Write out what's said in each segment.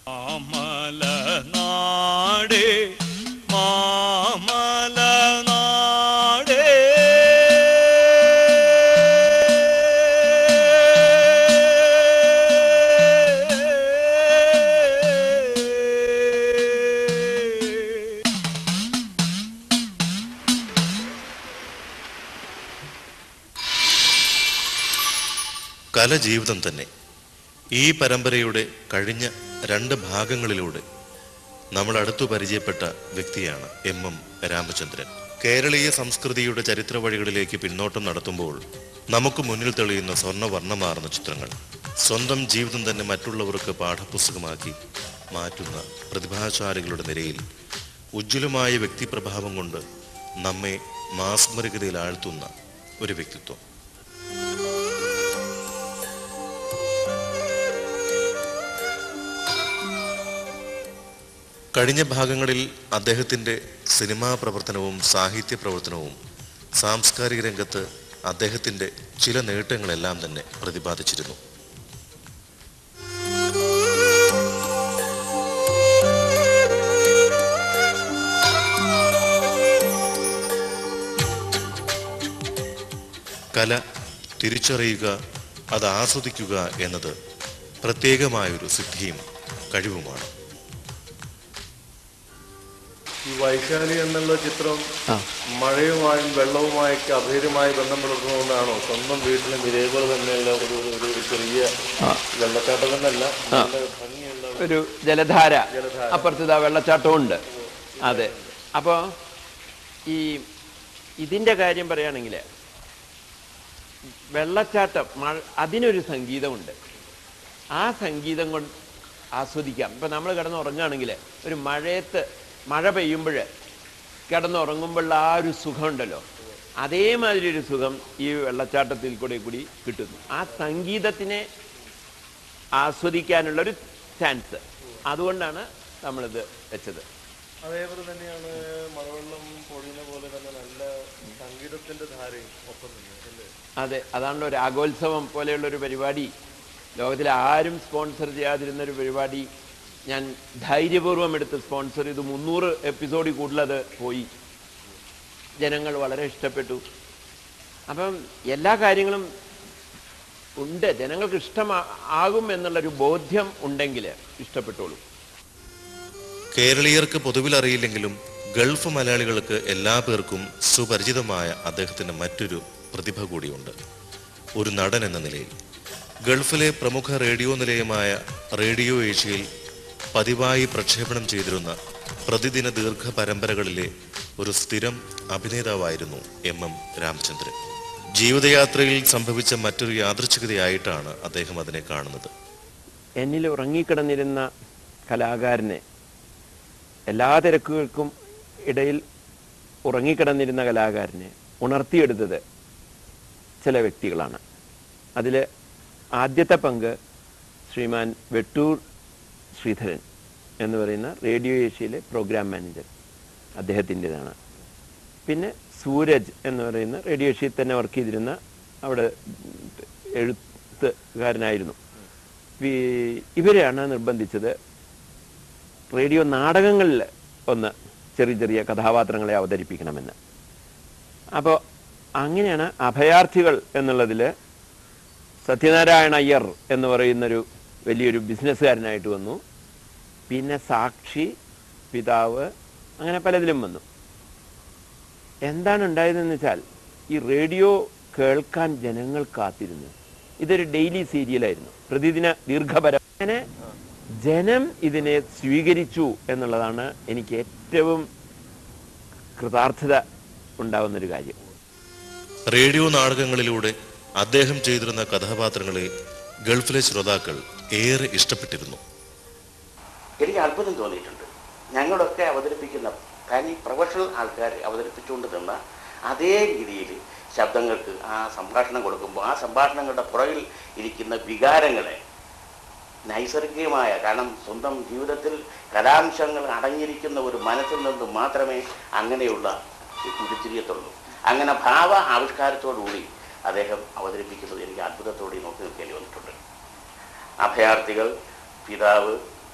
മാമല നാടേ മാമല നാടേ കല ജീവിതം തന്നെ ഈ പരമ്പരയുടെ കഴിഞ്ഞ രണ്ട് ഭാഗങ്ങളിലൂടെ നമ്മൾ അടുത്തു പരിചയപ്പെട്ട വ്യക്തിയാണ് എം എം രാമചന്ദ്രൻ കേരളീയ സംസ്കൃതിയുടെ ചരിത്ര വഴികളിലേക്ക് പിന്നോട്ടം നടത്തുമ്പോൾ നമുക്ക് മുന്നിൽ തെളിയുന്ന സ്വർണ്ണവർണ്ണമാർന്ന ചിത്രങ്ങൾ സ്വന്തം ജീവിതം തന്നെ മറ്റുള്ളവർക്ക് പാഠപുസ്തകമാക്കി മാറ്റുന്ന പ്രതിഭാശാലികളുടെ നിരയിൽ ഉജ്ജ്വലമായ വ്യക്തിപ്രഭാവം കൊണ്ട് നമ്മെ മാസ്മരികതയിൽ ആഴ്ത്തുന്ന ഒരു വ്യക്തിത്വം കഴിഞ്ഞ ഭാഗങ്ങളിൽ അദ്ദേഹത്തിൻ്റെ സിനിമാ പ്രവർത്തനവും സാഹിത്യ പ്രവർത്തനവും സാംസ്കാരിക രംഗത്ത് അദ്ദേഹത്തിൻ്റെ ചില നേട്ടങ്ങളെല്ലാം തന്നെ പ്രതിപാദിച്ചിരുന്നു കല തിരിച്ചറിയുക അത് ആസ്വദിക്കുക എന്നത് പ്രത്യേകമായൊരു സിദ്ധിയും കഴിവുമാണ് ഈ വൈശാലി എന്നുള്ള ചിത്രം മഴയുമായും വെള്ളവുമായൊക്കെ അഭേദ്യമായി ബന്ധം പുലർത്തുന്നതുകൊണ്ടാണോ സ്വന്തം വീട്ടിലും ഇതേപോലെ തന്നെയുള്ള ഒരു ഒരു ഒരു ചെറിയ വെള്ളച്ചാട്ടം തന്നെയല്ല നല്ല ഭംഗിയുള്ള ഒരു ജലധാര അപ്പുറത്ത് ഇതാ വെള്ളച്ചാട്ടവും ഉണ്ട് അതെ അപ്പോൾ ഈ ഇതിൻ്റെ കാര്യം പറയുകയാണെങ്കിൽ വെള്ളച്ചാട്ടം മഴ അതിനൊരു സംഗീതമുണ്ട് ആ സംഗീതം കൊണ്ട് ആസ്വദിക്കാം ഇപ്പം നമ്മൾ കിടന്നുറങ്ങുകയാണെങ്കിൽ ഒരു മഴയത്ത് മഴ പെയ്യുമ്പോൾ കിടന്നുറങ്ങുമ്പോഴുള്ള ആ ഒരു സുഖമുണ്ടല്ലോ അതേമാതിരി ഒരു സുഖം ഈ വെള്ളച്ചാട്ടത്തിൽ കൂടെ കൂടി കിട്ടുന്നു ആ സംഗീതത്തിനെ ആസ്വദിക്കാനുള്ളൊരു ചാൻസ് അതുകൊണ്ടാണ് നമ്മളിത് വെച്ചത് അതേപോലെ തന്നെയാണ് മഴവെള്ളം പൊഴിയുന്ന പോലെ തന്നെ നല്ല സംഗീതത്തിന്റെ ധാരയും ഒപ്പം തന്നെ അല്ലേ അതെ അതാണല്ലോ രാഗോത്സവം പോലെയുള്ള ഒരു പരിപാടി ലോകത്തിൽ ആരും സ്പോൺസർ ചെയ്യാതിരുന്ന ഒരു പരിപാടി ഞാൻ ധൈര്യപൂർവ്വം എടുത്ത് സ്പോൺസർ ചെയ്തു മുന്നൂറ് എപ്പിസോഡിൽ കൂടുതലത് പോയി ജനങ്ങൾ വളരെ ഇഷ്ടപ്പെട്ടു അപ്പം എല്ലാ കാര്യങ്ങളും ഉണ്ട് ജനങ്ങൾക്ക് ഇഷ്ടമാ ആകും എന്നുള്ളൊരു ബോധ്യം ഉണ്ടെങ്കിൽ ഇഷ്ടപ്പെട്ടോളൂ കേരളീയർക്ക് പൊതുവിൽ അറിയില്ലെങ്കിലും ഗൾഫ് മലയാളികൾക്ക് എല്ലാ പേർക്കും സുപരിചിതമായ അദ്ദേഹത്തിന് മറ്റൊരു പ്രതിഭ കൂടിയുണ്ട് ഒരു നടൻ എന്ന നിലയിൽ ഗൾഫിലെ പ്രമുഖ റേഡിയോ നിലയമായ റേഡിയോ ഏഷ്യയിൽ പതിവായി പ്രക്ഷേപണം ചെയ്തിരുന്ന പ്രതിദിന ദീർഘ പരമ്പരകളിലെ ഒരു സ്ഥിരം അഭിനേതാവായിരുന്നു എം എം രാമചന്ദ്രൻ ജീവിതയാത്രയിൽ സംഭവിച്ച മറ്റൊരു യാദൃച്ഛികതയായിട്ടാണ് അദ്ദേഹം അതിനെ കാണുന്നത് എന്നിൽ ഉറങ്ങിക്കിടന്നിരുന്ന കലാകാരനെ എല്ലാ തിരക്കുകൾക്കും ഇടയിൽ ഉറങ്ങിക്കിടന്നിരുന്ന കലാകാരനെ ഉണർത്തിയെടുത്തത് ചില വ്യക്തികളാണ് അതിൽ ആദ്യത്തെ പങ്ക് ശ്രീമാൻ വെട്ടൂർ ശ്രീധരൻ എന്ന് പറയുന്ന റേഡിയോ ഏഷ്യയിലെ പ്രോഗ്രാം മാനേജർ അദ്ദേഹത്തിൻ്റെതാണ് പിന്നെ സൂരജ് എന്ന് പറയുന്ന റേഡിയോ ഏഷ്യയിൽ തന്നെ വർക്ക് ചെയ്തിരുന്ന അവിടെ എഴുത്തുകാരനായിരുന്നു വി- ഇവരെയാണ് നിർബന്ധിച്ചത് റേഡിയോ നാടകങ്ങളിൽ ഒന്ന് ചെറിയ ചെറിയ കഥാപാത്രങ്ങളെ അവതരിപ്പിക്കണമെന്ന് അപ്പോൾ അങ്ങനെയാണ് അഭയാർത്ഥികൾ എന്നുള്ളതിൽ സത്യനാരായണ അയ്യർ എന്ന് പറയുന്നൊരു വലിയൊരു ബിസിനസ്സുകാരനായിട്ട് വന്നു പിന്നെ സാക്ഷി പിതാവ് അങ്ങനെ പലതിലും വന്നു എന്താണ് ഉണ്ടായതെന്ന് വെച്ചാൽ ഈ റേഡിയോ കേൾക്കാൻ ജനങ്ങൾ കാത്തിരുന്നു ഇതൊരു ഡെയിലി സീരിയലായിരുന്നു പ്രതിദിന ദീർഘപരം അങ്ങനെ ജനം ഇതിനെ സ്വീകരിച്ചു എന്നുള്ളതാണ് എനിക്ക് ഏറ്റവും കൃതാർത്ഥത ഉണ്ടാവുന്നൊരു കാര്യം റേഡിയോ നാടകങ്ങളിലൂടെ അദ്ദേഹം ചെയ്തിരുന്ന കഥാപാത്രങ്ങളെ ഗൾഫിലെ ശ്രോതാക്കൾ ഏറെ ഇഷ്ടപ്പെട്ടിരുന്നു എനിക്ക് അത്ഭുതം തോന്നിയിട്ടുണ്ട് ഞങ്ങളൊക്കെ അവതരിപ്പിക്കുന്ന തനി പ്രൊഫഷണൽ ആൾക്കാർ അവതരിപ്പിച്ചുകൊണ്ട് നിന്ന അതേ രീതിയിൽ ശബ്ദങ്ങൾക്ക് ആ സംഭാഷണം കൊടുക്കുമ്പോൾ ആ സംഭാഷണങ്ങളുടെ പുറകിൽ ഇരിക്കുന്ന വികാരങ്ങളെ നൈസർഗികമായ കാരണം സ്വന്തം ജീവിതത്തിൽ കലാംശങ്ങൾ അടങ്ങിയിരിക്കുന്ന ഒരു മനസ്സിൽ നിന്ന് മാത്രമേ അങ്ങനെയുള്ള ഉരുത്തിരിയത്തുള്ളൂ അങ്ങനെ ഭാവ ആവിഷ്കാരത്തോടുകൂടി അദ്ദേഹം അവതരിപ്പിക്കുന്നത് എനിക്ക് അത്ഭുതത്തോടെ നോക്കി നിൽക്കേണ്ടി വന്നിട്ടുണ്ട് അഭയാർത്ഥികൾ പിതാവ്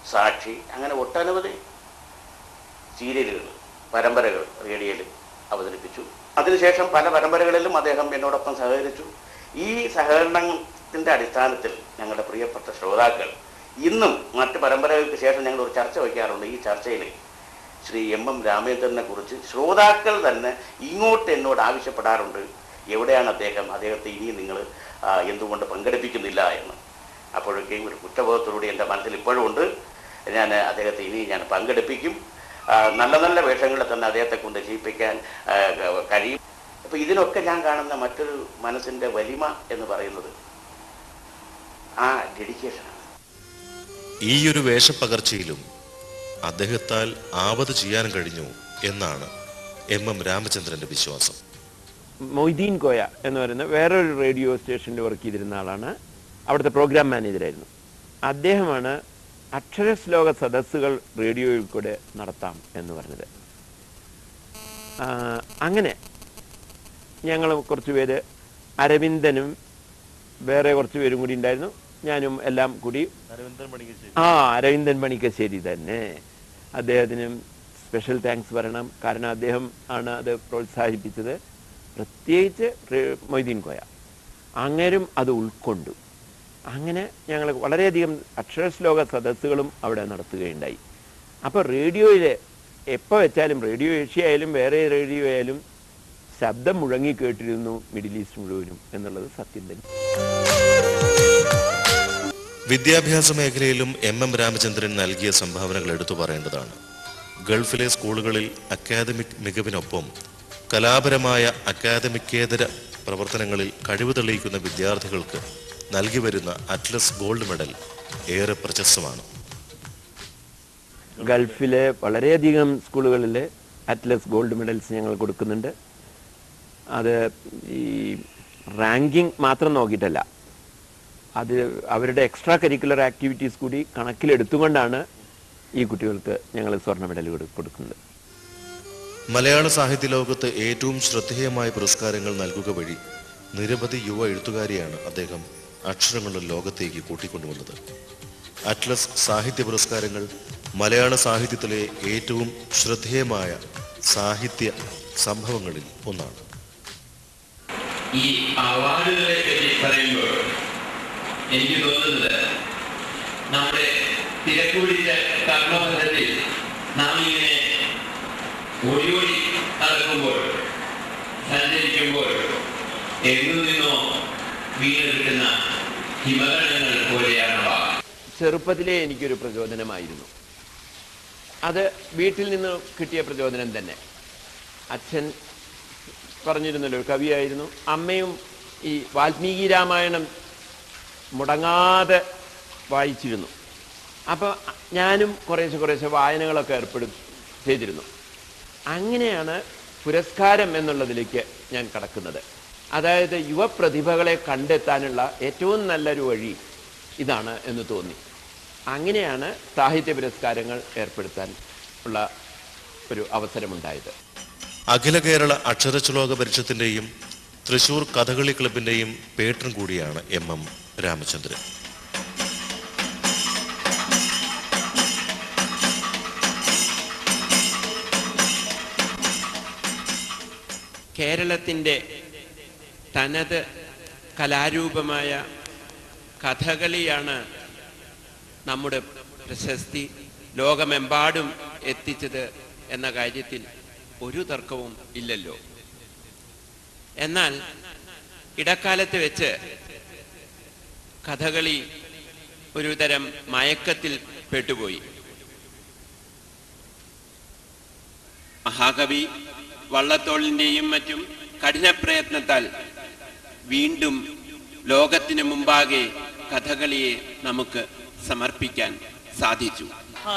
സാക്ഷി അങ്ങനെ ഒട്ടനവധി സീരിയലുകൾ പരമ്പരകൾ റേഡിയോയിൽ അവതരിപ്പിച്ചു അതിനുശേഷം പല പരമ്പരകളിലും അദ്ദേഹം എന്നോടൊപ്പം സഹകരിച്ചു ഈ സഹകരണത്തിൻ്റെ അടിസ്ഥാനത്തിൽ ഞങ്ങളുടെ പ്രിയപ്പെട്ട ശ്രോതാക്കൾ ഇന്നും മറ്റ് പരമ്പരകൾക്ക് ശേഷം ഞങ്ങൾ ഒരു ചർച്ച വയ്ക്കാറുണ്ട് ഈ ചർച്ചയിൽ ശ്രീ എം എം രാമേന്ദ്രനെ കുറിച്ച് ശ്രോതാക്കൾ തന്നെ ഇങ്ങോട്ട് എന്നോട് ആവശ്യപ്പെടാറുണ്ട് എവിടെയാണ് അദ്ദേഹം അദ്ദേഹത്തെ ഇനിയും നിങ്ങൾ ആ, എന്തുകൊണ്ട് പങ്കെടുപ്പിക്കുന്നില്ല എന്ന് അപ്പോഴൊക്കെയും ഒരു കുറ്റബോധത്തോടുകൂടി എൻ്റെ മനസ്സിൽ ഇപ്പോഴും ഉണ്ട് ഞാൻ അദ്ദേഹത്തെ ഇനി ഞാൻ പങ്കെടുപ്പിക്കും ആ, നല്ല നല്ല വേഷങ്ങളിൽ തന്നെ അദ്ദേഹത്തെ കൊണ്ട് ചെയ്യിപ്പിക്കാൻ ആ, ക- കഴിയും അപ്പോൾ ഇതിനൊക്കെ ഞാൻ കാണുന്ന മറ്റൊരു മനസ്സിൻ്റെ വലിമ എന്ന് പറയുന്നത് ആ ഡെഡിക്കേഷനാണ് ഈയൊരു വേഷപ്പകർച്ചയിലും അദ്ദേഹത്താൽ ആവത് ചെയ്യാൻ കഴിഞ്ഞു എന്നാണ് എം എം രാമചന്ദ്രന്റെ വിശ്വാസം മൊയ്തീൻ കോയ എന്ന് പറയുന്ന വേറൊരു റേഡിയോ സ്റ്റേഷനിൽ വർക്ക് ചെയ്തിരുന്ന ആളാണ് അവിടുത്തെ പ്രോഗ്രാം മാനേജറായിരുന്നു അദ്ദേഹമാണ് അക്ഷരശ്ലോക സദസ്സുകൾ റേഡിയോയിൽ കൂടെ നടത്താം എന്ന് പറഞ്ഞത് ആ, അങ്ങനെ ഞങ്ങൾ കുറച്ച് പേര് അരവിന്ദനും വേറെ കുറച്ച് പേരും കൂടി ഉണ്ടായിരുന്നു ഞാനും എല്ലാം കൂടി ആ അരവിന്ദൻ പണിക്കശ്ശേരി തന്നെ അദ്ദേഹത്തിനും സ്പെഷ്യൽ താങ്ക്സ് പറയണം കാരണം അദ്ദേഹം ആണ് അത് പ്രോത്സാഹിപ്പിച്ചത് പ്രത്യേകിച്ച് റേ- മൊയ്തീൻ കോയ അങ്ങേരും അത് ഉൾക്കൊണ്ടു അങ്ങനെ ഞങ്ങൾ വളരെയധികം അക്ഷരശ്ലോക സദസ്സുകളും അവിടെ നടത്തുകയുണ്ടായി അപ്പോൾ റേഡിയോയിൽ എപ്പോൾ വെച്ചാലും റേഡിയോ ഏഷ്യ ആയാലും വേറെ റേഡിയോ ആയാലും ശബ്ദം മുഴങ്ങി കേട്ടിരുന്നു മിഡിൽ ഈസ്റ്റ് മുഴുവനും എന്നുള്ളത് സത്യം തന്നെ വിദ്യാഭ്യാസ മേഖലയിലും എം എം രാമചന്ദ്രൻ നൽകിയ സംഭാവനകൾ എടുത്തു പറയേണ്ടതാണ് ഗൾഫിലെ സ്കൂളുകളിൽ അക്കാദമിക് മികവിനൊപ്പം കലാപരമായ അക്കാദമിക്കേതര പ്രവർത്തനങ്ങളിൽ കഴിവ് തെളിയിക്കുന്ന വിദ്യാർത്ഥികൾക്ക് നൽകി വരുന്ന അറ്റ്ലസ് ഗോൾഡ് മെഡൽ ഏറെ പ്രശസ്തമാണ് ഗൾഫിലെ വളരെയധികം സ്കൂളുകളിൽ അറ്റ്ലസ് ഗോൾഡ് മെഡൽസ് ഞങ്ങൾ കൊടുക്കുന്നുണ്ട് അത് ഈ റാങ്കിങ് മാത്രം നോക്കിയിട്ടല്ല അത് അവരുടെ എക്സ്ട്രാ കരിക്കുലർ ആക്ടിവിറ്റീസ് കൂടി കണക്കിലെടുത്തുകൊണ്ടാണ് ഈ കുട്ടികൾക്ക് ഞങ്ങൾ സ്വർണ്ണ മെഡൽ കൊടു- കൊടുക്കുന്നത് മലയാള സാഹിത്യ ലോകത്ത് ഏറ്റവും ശ്രദ്ധേയമായ പുരസ്കാരങ്ങൾ നൽകുക വഴി നിരവധി യുവ എഴുത്തുകാരെയാണ് അദ്ദേഹം അക്ഷരങ്ങളുടെ ലോകത്തേക്ക് കൂട്ടിക്കൊണ്ടുവന്നത് അറ്റ്ലസ് സാഹിത്യ പുരസ്കാരങ്ങൾ മലയാള സാഹിത്യത്തിലെ ഏറ്റവും ശ്രദ്ധേയമായ സാഹിത്യ സംഭവങ്ങളിൽ ഒന്നാണ് ഈ അവാർഡുകളെ പറ്റി പറയുമ്പോൾ എനിക്ക് തോന്നുന്നത് നമ്മുടെ തിരക്കുപിടിച്ച കർമ്മഫലത്തിൽ നാം ഇങ്ങനെ ഓടി ഓടി നടക്കുമ്പോൾ സഞ്ചരിക്കുമ്പോൾ എങ്ങു നിന്നോ വീണ് കിട്ടുന്ന ഹിമഗണങ്ങൾ പോലെയാണവ ചെറുപ്പത്തിലേ എനിക്കൊരു പ്രചോദനമായിരുന്നു അത് വീട്ടിൽ നിന്ന് കിട്ടിയ പ്രചോദനം തന്നെ അച്ഛൻ പറഞ്ഞിരുന്നല്ലോ ഒരു കവിയായിരുന്നു അമ്മയും ഈ വാൽമീകി രാമായണം മുടങ്ങാതെ വായിച്ചിരുന്നു അപ്പോൾ ഞാനും കുറേശ്ശെ കുറേശ്ശെ വായനകളൊക്കെ ഏർപ്പെടും ചെയ്തിരുന്നു അങ്ങനെയാണ് പുരസ്കാരം എന്നുള്ളതിലേക്ക് ഞാൻ കടക്കുന്നത് അതായത് യുവപ്രതിഭകളെ കണ്ടെത്താനുള്ള ഏറ്റവും നല്ലൊരു വഴി ഇതാണ് എന്ന് തോന്നി അങ്ങനെയാണ് സാഹിത്യ പുരസ്കാരങ്ങൾ ഏർപ്പെടുത്താൻ ഉള്ള ഒരു അവസരമുണ്ടായത് അഖില കേരള അക്ഷരശ്ലോക പരിഷത്തിന്റെയും തൃശൂർ കഥകളി ക്ലബിന്റെയും പേട്രൺ കൂടിയാണ് എം എം രാമചന്ദ്രൻ കേരളത്തിൻ്റെ തനത് കലാരൂപമായ കഥകളിയാണ് നമ്മുടെ പ്രശസ്തി ലോകമെമ്പാടും എത്തിച്ചത് എന്ന കാര്യത്തിൽ ഒരു തർക്കവും ഇല്ലല്ലോ എന്നാൽ ഇടക്കാലത്ത് വെച്ച് കഥകളി ഒരു തരം മയക്കത്തിൽ പെട്ടുപോയി മഹാകവി വള്ളത്തോളിൻ്റെയും മറ്റും കഠിന പ്രയത്നത്താൽ വീണ്ടും ലോകത്തിനു മുമ്പാകെ കഥകളിയെ നമുക്ക് സമർപ്പിക്കാൻ സാധിച്ചു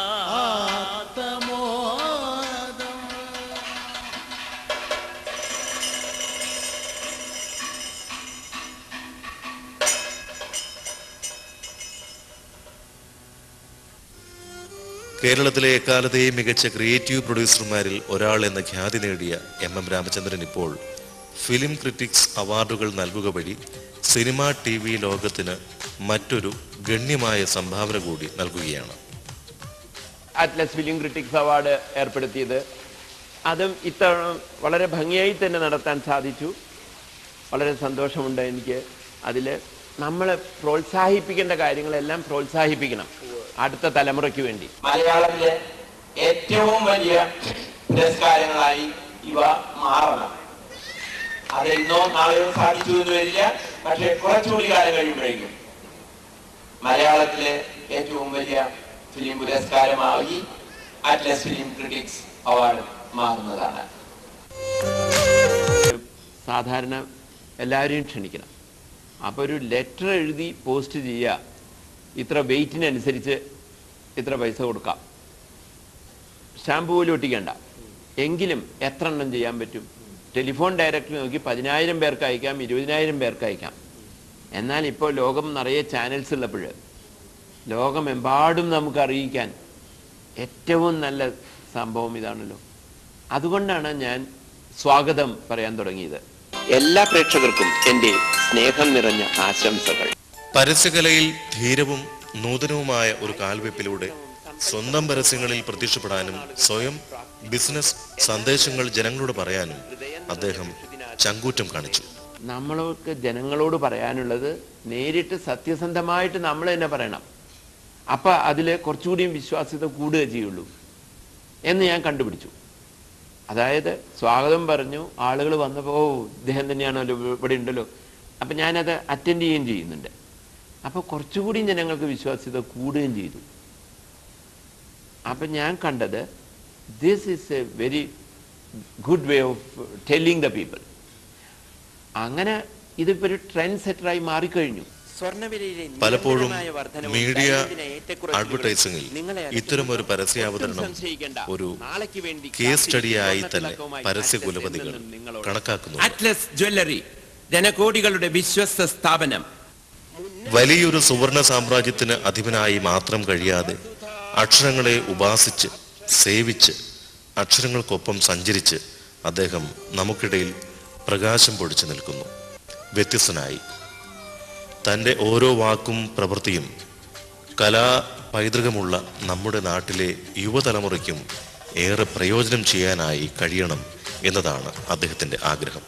കേരളത്തിലെ എക്കാലത്തെയും മികച്ച ക്രിയേറ്റീവ് പ്രൊഡ്യൂസർമാരിൽ ഒരാൾ എന്ന ഖ്യാതി നേടിയ എം എം രാമചന്ദ്രൻ ഇപ്പോൾ ഫിലിം ക്രിറ്റിക്സ് അവാർഡുകൾ നൽകുക വഴി സിനിമ ടി വി ലോകത്തിന് മറ്റൊരു ഗണ്യമായ സംഭാവന കൂടി നൽകുകയാണ് അറ്റ്ലസ് ഫിലിം ക്രിട്ടിക്സ് അവാർഡ് ഏർപ്പെടുത്തിയത് അതും ഇത്തവണ വളരെ ഭംഗിയായി തന്നെ നടത്താൻ സാധിച്ചു വളരെ സന്തോഷമുണ്ട് എനിക്ക് അതിൽ നമ്മൾ പ്രോത്സാഹിപ്പിക്കേണ്ട കാര്യങ്ങളെല്ലാം പ്രോത്സാഹിപ്പിക്കണം അടുത്ത തലമുറയ്ക്ക് വേണ്ടി മലയാളത്തിലെ ഏറ്റവും വലിയ പുരസ്കാരങ്ങളായി ഇവ മാറണം അത് ഇന്നോ നാളെയോ സാധിച്ചു എന്ന് വരില്ല പക്ഷെ കുറച്ചുകൂടി കാലം കഴിയുമ്പോഴേക്കും മലയാളത്തിലെ ഏറ്റവും വലിയ ഫിലിം പുരസ്കാരമായി അറ്റ്ലസ് ഫിലിം ക്രിറ്റിക്സ് അവാർഡ് മാറുന്നതാണ് സാധാരണ എല്ലാവരെയും ക്ഷണിക്കണം അപ്പോൾ ഒരു ലെറ്റർ എഴുതി പോസ്റ്റ് ചെയ്യുക ഇത്ര വെയിറ്റിനനുസരിച്ച് ഇത്ര പൈസ കൊടുക്കാം സ്റ്റാമ്പ് പോലും ഒട്ടിക്കണ്ട എങ്കിലും എത്ര എണ്ണം ചെയ്യാൻ പറ്റും ടെലിഫോൺ ഡയറക്ടറി നോക്കി പതിനായിരം പേർക്ക് അയക്കാം ഇരുപതിനായിരം പേർക്ക് അയക്കാം എന്നാൽ ഇപ്പോൾ ലോകം നിറയെ ചാനൽസ് ഉള്ളപ്പോൾ ലോകമെമ്പാടും നമുക്ക് അറിയിക്കാൻ ഏറ്റവും നല്ല സംഭവം ഇതാണല്ലോ അതുകൊണ്ടാണ് ഞാൻ സ്വാഗതം പറയാൻ തുടങ്ങിയത് എല്ലാ പ്രേക്ഷകർക്കും എൻ്റെ സ്നേഹം നിറഞ്ഞ ആശംസകൾ പരസ്യകലയിൽ ധീരവും നൂതനവുമായ ഒരു കാൽവെപ്പിലൂടെ സ്വന്തം പരസ്യങ്ങളിൽ പ്രത്യക്ഷപ്പെടാനും സ്വയം ബിസിനസ് സന്ദേശങ്ങൾ ജനങ്ങളോട് പറയാനും അദ്ദേഹം ചങ്കൂറ്റം കാണിച്ചു നമ്മൾക്ക് ജനങ്ങളോട് പറയാനുള്ളത് നേരിട്ട് സത്യസന്ധമായിട്ട് നമ്മൾ തന്നെ പറയണം അപ്പം അതിൽ കുറച്ചുകൂടിയും വിശ്വാസ്യത കൂടുകയേ ചെയ്യുള്ളൂ എന്ന് ഞാൻ കണ്ടുപിടിച്ചു അതായത് സ്വാഗതം പറഞ്ഞു ആളുകൾ വന്നപ്പോൾ ഓ ഇദ്ദേഹം തന്നെയാണല്ലോ ഇവിടെ ഉണ്ടല്ലോ അപ്പം ഞാനത് അറ്റൻഡ് ചെയ്യുകയും ചെയ്യുന്നുണ്ട് അപ്പോൾ കുറച്ചുകൂടി ജനങ്ങൾക്ക് വിശ്വാസ്യത കൂടുകയും ചെയ്തു അപ്പം ഞാൻ കണ്ടത് this is a very good way of telling the people അങ്ങനെ ഇതിപ്പോ ഒരു ട്രെൻഡ് സെറ്ററായി മാറിക്കഴിഞ്ഞു പലപ്പോഴും മീഡിയ അഡ്വർടൈസിംഗിൽ ഇത്തരമൊരു പരസ്യാവതരണം ഒരു കേസ് സ്റ്റഡിയായി തന്നെ പരസ്യ കുലപതികൾ കണക്കാക്കുന്നു അറ്റ്ലസ് ജ്വല്ലറി ജനകോടികളുടെ വിശ്വസ്ത സ്ഥാപനം വലിയൊരു സുവർണ സാമ്രാജ്യത്തിന് അധിപനായി മാത്രം കഴിയാതെ അക്ഷരങ്ങളെ ഉപാസിച്ച് സേവിച്ച് അക്ഷരങ്ങൾക്കൊപ്പം സഞ്ചരിച്ച് അദ്ദേഹം നമുക്കിടയിൽ പ്രകാശം പൊടിച്ചു നിൽക്കുന്നു വ്യത്യസ്തനായി തൻ്റെ ഓരോ വാക്കും പ്രവൃത്തിയും കലാ പൈതൃകമുള്ള നമ്മുടെ നാട്ടിലെ യുവതലമുറയ്ക്കും ഏറെ പ്രയോജനം ചെയ്യാനായി കഴിയണം എന്നതാണ് അദ്ദേഹത്തിൻ്റെ ആഗ്രഹം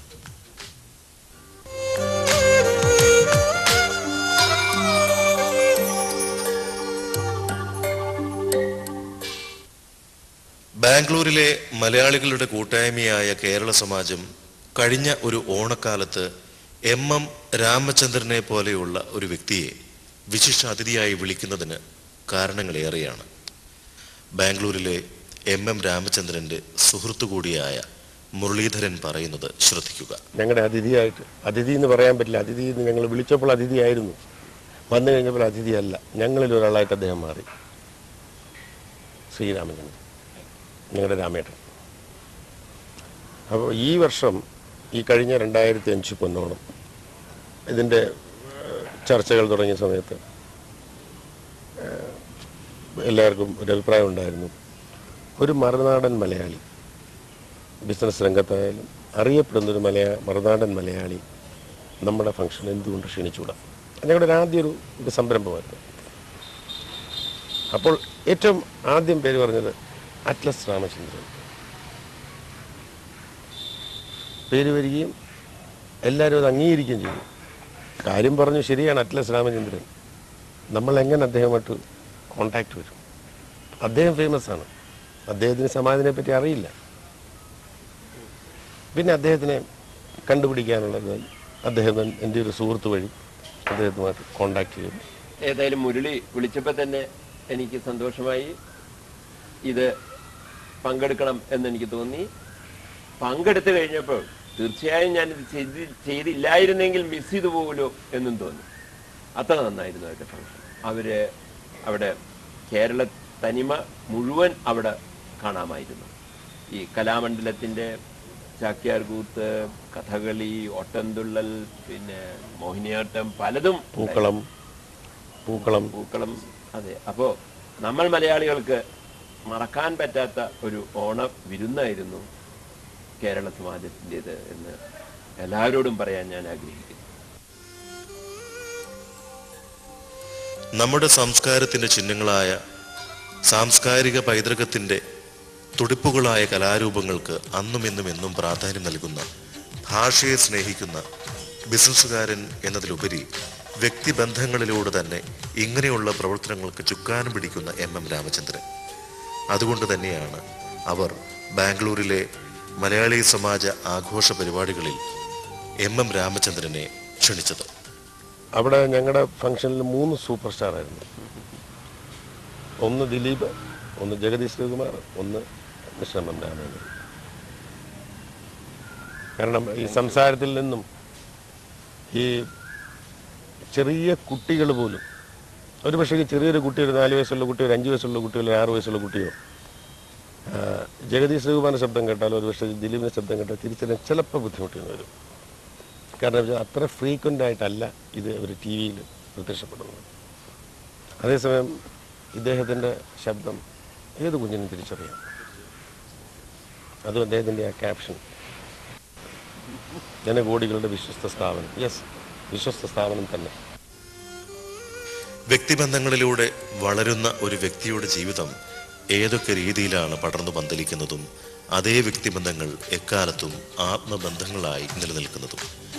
ബാംഗ്ലൂരിലെ മലയാളികളുടെ കൂട്ടായ്മയായ കേരള സമാജം കഴിഞ്ഞ ഒരു ഓണക്കാലത്ത് എം എം രാമചന്ദ്രനെ പോലെയുള്ള ഒരു വ്യക്തിയെ വിശിഷ്ടാതിഥിയായി വിളിക്കുന്നതിന് കാരണങ്ങളേറെയാണ് ബാംഗ്ലൂരിലെ എം എം രാമചന്ദ്രന്റെ സുഹൃത്തു കൂടിയായ മുരളീധരൻ പറയുന്നത് ശ്രദ്ധിക്കുക ഞങ്ങളുടെ അതിഥിയായിട്ട് അതിഥി എന്ന് പറയാൻ പറ്റില്ല അതിഥി എന്ന് ഞങ്ങൾ വിളിച്ചപ്പോൾ അതിഥിയായിരുന്നു വന്നു കഴിഞ്ഞപ്പോൾ അതിഥിയല്ല ഞങ്ങളിൽ ഒരാളായിട്ട് അദ്ദേഹം മാറി ശ്രീരാമചന്ദ്രൻ ഞങ്ങളുടെ രാമേട്ടൻ അപ്പോൾ ഈ വർഷം ഈ കഴിഞ്ഞ രണ്ടായിരത്തി അഞ്ച് പൊന്നോണം ഇതിൻ്റെ ഏഹ്, ചർച്ചകൾ തുടങ്ങിയ സമയത്ത് ഏഹ്, എല്ലാവർക്കും ഒരു അഭിപ്രായം ഉണ്ടായിരുന്നു ഒരു മറുനാടൻ മലയാളി ബിസിനസ് രംഗത്തായാലും അറിയപ്പെടുന്ന ഒരു മലയാ മറുനാടൻ മലയാളി നമ്മുടെ ഫംഗ്ഷൻ എന്തുകൊണ്ട് ക്ഷണിച്ചുകൂടാ അത് ഞങ്ങളുടെ ഒരു ആദ്യ ഒരു ഒരു സംരംഭമായിരുന്നു അപ്പോൾ ഏറ്റവും ആദ്യം പേര് പറഞ്ഞത് അറ്റ്ലസ് രാമചന്ദ്രൻ പേര് വരികയും എല്ലാവരും അത് അംഗീകരിക്കുകയും ചെയ്തു കാര്യം പറഞ്ഞു ശരിയാണ് അറ്റ്ലസ് രാമചന്ദ്രൻ നമ്മൾ എങ്ങനെ അദ്ദേഹമായിട്ട് കോണ്ടാക്ട് വരും അദ്ദേഹം ഫേമസ് ആണ് അദ്ദേഹത്തിന് സമാധിനെ പറ്റി അറിയില്ല പിന്നെ അദ്ദേഹത്തിനെ കണ്ടുപിടിക്കാനുള്ളത് അദ്ദേഹം എൻ്റെ ഒരു സുഹൃത്ത് വഴി അദ്ദേഹത്തുമായിട്ട് കോണ്ടാക്ട് ചെയ്തു ഏതായാലും മുരളി വിളിച്ചപ്പോൾ തന്നെ എനിക്ക് സന്തോഷമായി ഇത് പങ്കെടുക്കണം എന്നെനിക്ക് തോന്നി പങ്കെടുത്തു കഴിഞ്ഞപ്പോൾ തീർച്ചയായും ഞാനിത് ചെയ്തി ചെയ്തില്ലായിരുന്നെങ്കിൽ മിസ് ചെയ്തു പോകുമല്ലോ എന്നും തോന്നി അത്ര നന്നായിരുന്നു അവരുടെ ഫംഗ്ഷൻ അവര് അവിടെ കേരള തനിമ മുഴുവൻ അവിടെ കാണാമായിരുന്നു ഈ കലാമണ്ഡലത്തിൻ്റെ ചാക്യാർ കൂത്ത് കഥകളി ഓട്ടംതുള്ളൽ പിന്നെ മോഹിനിയാട്ടം പലതും ഉണ്ടായിരുന്നു. പൂക്കളം പൂക്കളം പൂക്കളം അതെ അപ്പോൾ നമ്മൾ മലയാളികൾക്ക് മറക്കാൻ പറ്റാത്ത ഒരു ഓണ വിരുന്നായിരുന്നു കേരള സമാജത്തിൻ്റെത് എന്ന് എല്ലാവരോടും പറയാൻ ഞാൻ ആഗ്രഹിക്കുന്നു നമ്മുടെ സംസ്കാരത്തിന്റെ ചിഹ്നങ്ങളായ സാംസ്കാരിക പൈതൃകത്തിൻ്റെ തുടിപ്പുകളായ കലാരൂപങ്ങൾക്ക് അന്നും ഇന്നും എന്നും പ്രാധാന്യം നൽകുന്ന ഭാഷയെ സ്നേഹിക്കുന്ന ബിസിനസ്സുകാരൻ എന്നതിലുപരി വ്യക്തിബന്ധങ്ങളിലൂടെ തന്നെ ഇങ്ങനെയുള്ള പ്രവർത്തനങ്ങൾക്ക് ചുക്കാനും പിടിക്കുന്ന എം എം രാമചന്ദ്രൻ അതുകൊണ്ട് തന്നെയാണ് അവർ ബാംഗ്ലൂരിലെ മലയാളി സമാജ ആഘോഷ പരിപാടികളിൽ എം എം രാമചന്ദ്രനെ ക്ഷണിച്ചത് അവിടെ ഞങ്ങളുടെ ഫംഗ്ഷനിൽ മൂന്ന് സൂപ്പർ സ്റ്റാർ ആയിരുന്നു ഒന്ന് ദിലീപ് ഒന്ന് ജഗദീഷ് ശ്രീകുമാർ ഒന്ന് മിസ്റ്റർ എം എം രാമചന്ദ്രൻ കാരണം ഈ സംസാരത്തിൽ നിന്നും ഈ ചെറിയ കുട്ടികൾ പോലും ഒരു പക്ഷേ ഈ ചെറിയൊരു കുട്ടി ഒരു നാല് വയസ്സുള്ള കുട്ടി ഒരു അഞ്ച് വയസ്സുള്ള കുട്ടിയോ ഒരു ആറ് വയസ്സുള്ള കുട്ടിയോ ആ, ജഗദീഷ് ശ്രീകുമാറിൻ്റെ ശബ്ദം കേട്ടാലോ ഒരു പക്ഷേ ദിലീപിൻ്റെ ശബ്ദം കേട്ടാൽ തിരിച്ചറിയാൻ ചിലപ്പോൾ ബുദ്ധിമുട്ടിന് വരും കാരണം വെച്ചാൽ അത്ര ഫ്രീക്വൻ്റ് ആയിട്ടല്ല ഇത് ഒരു ടി വിയിൽ പ്രത്യക്ഷപ്പെടുന്നത് അതേസമയം ഇദ്ദേഹത്തിൻ്റെ ശബ്ദം ഏത് കുഞ്ഞിനും തിരിച്ചറിയാം അതും അദ്ദേഹത്തിൻ്റെ ആ ക്യാപ്ഷൻ ജനകോടികളുടെ വിശ്വസ്ത സ്ഥാപനം യെസ് വിശ്വസ്ത സ്ഥാപനം തന്നെ വ്യക്തിബന്ധങ്ങളിലൂടെ വളരുന്ന ഒരു വ്യക്തിയുടെ ജീവിതം ഏതൊക്കെ രീതിയിലാണ് പടർന്നു പന്തലിക്കുന്നതും അതേ വ്യക്തിബന്ധങ്ങൾ എക്കാലത്തും ആത്മബന്ധങ്ങളായി നിലനിൽക്കുന്നതും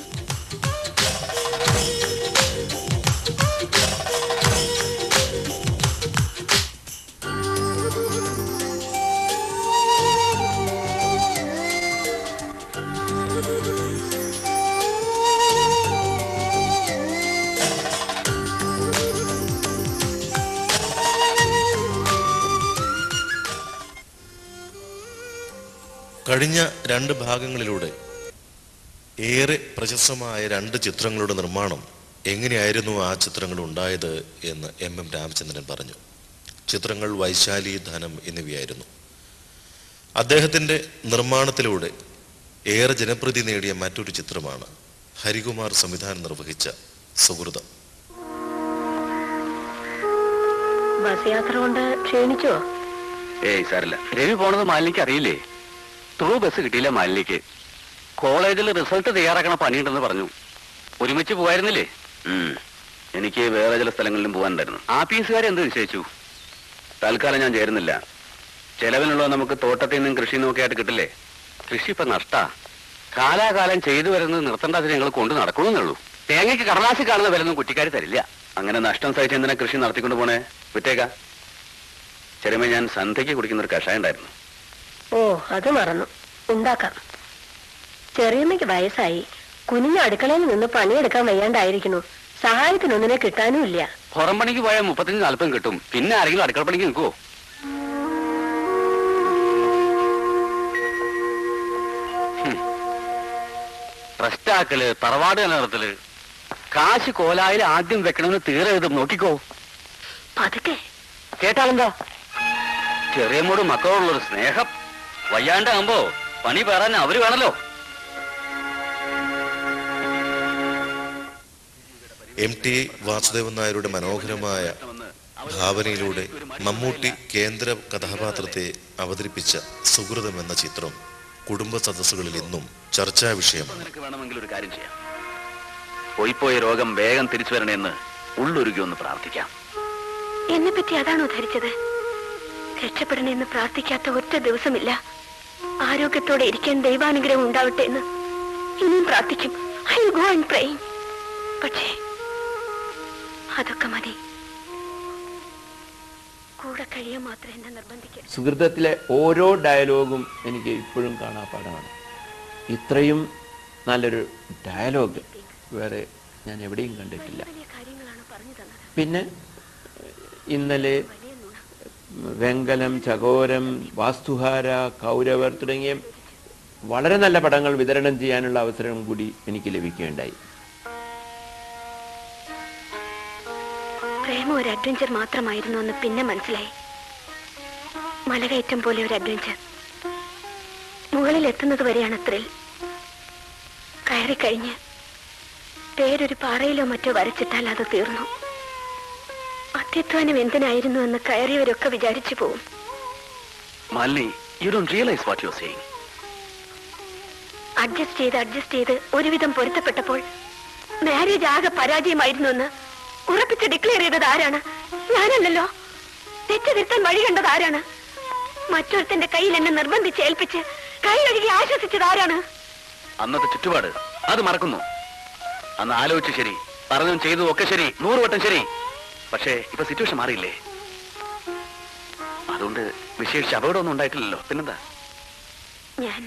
കഴിഞ്ഞ രണ്ട് ഭാഗങ്ങളിലൂടെ ഏറെ പ്രശസ്തമായ രണ്ട് ചിത്രങ്ങളുടെ നിർമ്മാണം എങ്ങനെയായിരുന്നു ആ ചിത്രങ്ങൾ ഉണ്ടായത് എന്ന് എം എം രാമചന്ദ്രൻ പറഞ്ഞു ചിത്രങ്ങൾ വൈശാലി ധനം എന്നിവയായിരുന്നു അദ്ദേഹത്തിൻ്റെ നിർമ്മാണത്തിലൂടെ ഏറെ ജനപ്രീതി നേടിയ മറ്റൊരു ചിത്രമാണ് ഹരികുമാർ സംവിധാനം നിർവഹിച്ച സുഹൃതം ബസ് യാത്ര കൊണ്ട് ക്ഷീണിച്ചോ ഏയ് സാറില്ല രവി പോണത് മാലിനിക്ക് അറിയില്ലേ ത്രൂ ബസ് കിട്ടിയില്ല മാലിനിക്ക് കോളേജിൽ റിസൾട്ട് തയ്യാറാക്കണ പണിയുണ്ടെന്ന് പറഞ്ഞു ഒരുമിച്ച് പോവായിരുന്നില്ലേ ഉം. എനിക്ക് വേറെ ചില സ്ഥലങ്ങളിലും പോകാനുണ്ടായിരുന്നു ആഫീസുകാരെ എന്ത് നിശ്ചയിച്ചു തൽക്കാലം ഞാൻ ചേരുന്നില്ല ചെലവിനുള്ളത് നമുക്ക് തോട്ടത്തിൽ നിന്നും കൃഷി ഒക്കെ ആയിട്ട് കിട്ടില്ലേ കൃഷി ഇപ്പൊ നഷ്ടാ കാലാകാലം ചെയ്തു വരുന്നത് നിർത്തേണ്ടതിന് ഞങ്ങൾ കൊണ്ട് നടക്കണമെന്നേ ഉള്ളൂ തേങ്ങയ്ക്ക് കടലാസിൽ കാണുന്ന വിലൊന്നും കുറ്റിക്കാർ തരില്ല അങ്ങനെ നഷ്ടം സഹിച്ച് എന്തിനാ കൃഷി നടത്തിക്കൊണ്ട് പോണേ വിറ്റേക്കാ ചെറുമ ഞാൻ സന്ധ്യയ്ക്ക് കുടിക്കുന്ന ഒരു കഷായം ഉണ്ടായിരുന്നു ഓ അത് മറന്നു ഉണ്ടാക്കാം ചെറിയമ്മയ്ക്ക് വയസ്സായി കുനിഞ്ഞ അടുക്കളയിൽ നിന്ന് പണിയെടുക്കാൻ വയ്യാണ്ടായിരിക്കുന്നു സഹായത്തിനൊന്നിനെ കിട്ടാനും ഇല്ല പുറം പണിക്ക് പോയാൽ മുപ്പത്തഞ്ച് നാൽപ്പതും കിട്ടും പിന്നെ ആരെങ്കിലും അടുക്കള പണിക്ക് നിൽക്കുവോ ട്രസ്റ്റാക്കല് തറവാട് നിലനിർത്തല് കാശ് കോലായിൽ ആദ്യം വെക്കണമെന്ന് തീരെഴുതും നോക്കിക്കോ പതുക്കെ കേട്ടാലെന്താ ചെറിയമ്മോട് മക്കളോടുള്ളൊരു സ്നേഹം വയ്യാണ്ടാകുമ്പോ പണി പേറാൻ അവര് വേണല്ലോ എം ടി വാസുദേവൻ നായരുടെ മനോഹരമായ ഭാവനയിലൂടെ മമ്മൂട്ടി കേന്ദ്ര കഥാപാത്രത്തെ അവതരിപ്പിച്ച സുഹൃതം എന്ന ചിത്രം കുടുംബ സദസ്സുകളിൽ ഇന്നും ചർച്ചാ വിഷയമാണ് നിനക്ക് വേണമെങ്കിൽ ഒരു കാര്യം ചെയ്യാം പോയിപ്പോയ രോഗം വേഗം തിരിച്ചു വരണേന്ന് ഉള്ളൊരുക്കി ഒന്ന് പ്രാർത്ഥിക്കാം എന്നെ പറ്റി അതാണോ ധരിച്ചത് രക്ഷപ്പെടണമെന്ന് പ്രാർത്ഥിക്കാത്ത ഒറ്റ ദിവസമില്ല ആരോഗ്യത്തോടെ ഇരിക്കാൻ ദൈവാനുഗ്രഹം ഉണ്ടാവട്ടെ എന്ന് ഇനിയും പ്രാർത്ഥിക്കും ഐ ഗോ ആൻഡ് പ്രേയിങ് പക്ഷേ അതൊക്കെ മതി കൂടെ കഴിയാൻ മാത്രം എന്നെ നിർബന്ധിക്കരുത് സുഹൃത്തത്തിലെ ഓരോ ഡയലോഗും എനിക്ക് ഇപ്പോഴും കാണാപ്പാടമാണ് ഇത്രയും നല്ലൊരു ഡയലോഗ് വേറെ ഞാൻ എവിടെയും കണ്ടിട്ടില്ല വലിയ കാര്യങ്ങളാണ് പറഞ്ഞു തന്നത് പിന്നെ ഇന്നലെ വെങ്കലം ചകോരം വാസ്തുഹാര കൗരവർ തുടങ്ങിയ വളരെ നല്ല പടങ്ങൾ വിതരണം ചെയ്യാനുള്ള അവസരം കൂടി എനിക്ക് ലഭിക്കുകയുണ്ടായി പ്രേമം ഒരു അഡ്വഞ്ചർ മാത്രമായിരുന്നു എന്ന് പിന്നെ മനസ്സിലായി മലകയറ്റം പോലെ ഒരു അഡ്വഞ്ചർ മുകളിൽ എത്തുന്നത് വരെയാണ് ത്രിൽ കയറിക്കഴിഞ്ഞ് പേരൊരു പാറയിലോ മറ്റോ വരച്ചിട്ടാൽ അത് തീർന്നു അത്യധ്വാനം എന്തിനായിരുന്നു എന്ന് കയറിയവരൊക്കെ വിചാരിച്ചു പോവും Malini you don't realise what you saying adjust ചെയ്ത് അഡ്ജസ്റ്റ് ചെയ്ത് ഒരുവിധം പൊരുത്തപ്പെട്ടപ്പോൾ മാരേജ് ആകെ പരാജയമായിരുന്നു എന്ന് ഉറപ്പിച്ച് ഡിക്ലെയർ ചെയ്തത് ആരാണ് ഞാനല്ലല്ലോ തെറ്റ് തിരുത്താൻ വഴി കണ്ടത് ആരാണ് മറ്റൊരുത്തന്റെ കയ്യിൽ എന്നെ നിർബന്ധിച്ച് ഏൽപ്പിച്ച് കൈ കഴുകി ആശ്വസിച്ചത് ആരാണ് അന്നത്തെ ചുറ്റുപാട് അത് മറക്കുന്നു അന്ന് ആലോചിച്ച് ശരി പറഞ്ഞതും ചെയ്തതും ഒക്കെ ശരി നൂറ് വട്ടം ശരി പക്ഷേ ഇപ്പൊ സിറ്റുവേഷൻ മാറിയില്ലേ അതുകൊണ്ട് വിശേഷിച്ച് അപകടമൊന്നും ഉണ്ടായിട്ടില്ലല്ലോ പിന്നെന്താ ഞാൻ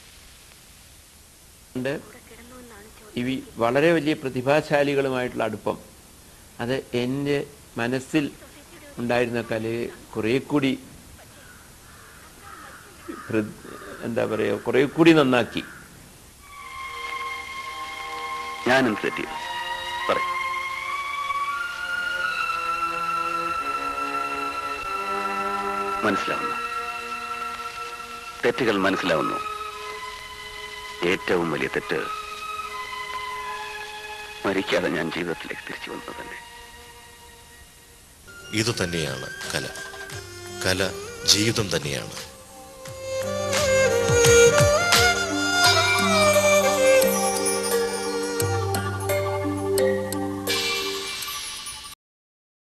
ഉണ്ട് ഈ വി- വളരെ വലിയ പ്രതിഭാശാലികളുമായിട്ടുള്ള അടുപ്പം അത് എൻ്റെ മനസ്സിൽ ഉണ്ടായിരുന്ന കലയെ കുറേ കൂടി പ്ര- എന്താ പറയുക കുറേ കൂടി നന്നാക്കി ഞാൻ എന്ത് തെറ്റി പറയും മനസ്സിലാവുന്നു തെറ്റുകൾ മനസ്സിലാവുന്നു ഏറ്റവും വലിയ തെറ്റ് മരിക്കാതെ ഞാൻ ജീവിതത്തിലേക്ക് തിരിച്ചു വന്നത് തന്നെ ഇതുതന്നെയാണ് കല കല ജീവിതം തന്നെയാണ്